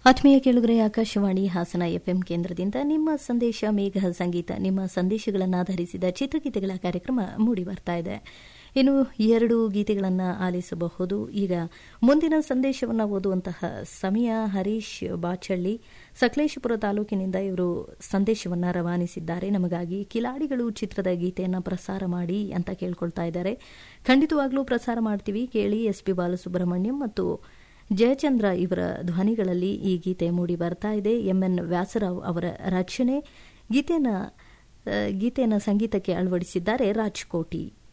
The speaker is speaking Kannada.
ಆತ್ಮೀಯ ಕೇಳುಗರೆ ಆಕಾಶವಾಣಿ ಹಾಸನ ಎಫ್ಎಂ ಕೇಂದ್ರದಿಂದ ನಿಮ್ಮ ಸಂದೇಶ ಮೇಘ ಸಂಗೀತ ನಿಮ್ಮ ಸಂದೇಶಗಳನ್ನಾಧರಿಸಿದ ಚಿತ್ರಗೀತೆಗಳ ಕಾರ್ಯಕ್ರಮ ಮೂಡಿ ಬರ್ತಾ ಇದೆ ಇನ್ನು ಎರಡು ಗೀತೆಗಳನ್ನು ಆಲಿಸಬಹುದು ಈಗ ಮುಂದಿನ ಸಂದೇಶವನ್ನು ಓದುವಂತಹ ಸಮಯ ಹರೀಶ್ ಬಾಚಳ್ಳಿ ಸಕಲೇಶಪುರ ತಾಲೂಕಿನಿಂದ ಇವರು ಸಂದೇಶವನ್ನು ರವಾನಿಸಿದ್ದಾರೆ ನಮಗಾಗಿ ಕಿಲಾಡಿಗಳು ಚಿತ್ರದ ಗೀತೆಯನ್ನು ಪ್ರಸಾರ ಮಾಡಿ ಅಂತ ಕೇಳ್ಕೊಳ್ತಾ ಇದ್ದಾರೆ ಖಂಡಿತವಾಗ್ಲೂ ಪ್ರಸಾರ ಮಾಡ್ತೀವಿ ಕೇಳಿ ಎಸ್ ಪಿ ಬಾಲಸುಬ್ರಹ್ಮಣ್ಯಂ ಮತ್ತು ಜಯಚಂದ್ರ ಇವರ ಧ್ವನಿಗಳಲ್ಲಿ ಈ ಗೀತೆ ಮೂಡಿ ಬರ್ತಾ ಇದೆ ಎಂಎನ್ ವ್ಯಾಸರಾವ್ ಅವರ ರಚನೆ ಗೀತೆಯನ್ನು ಗೀತೆಯನ್ನು ಸಂಗೀತಕ್ಕೆ ಅಳವಡಿಸಿದ್ದಾರೆ ರಾಜ್ಕೋಟಿ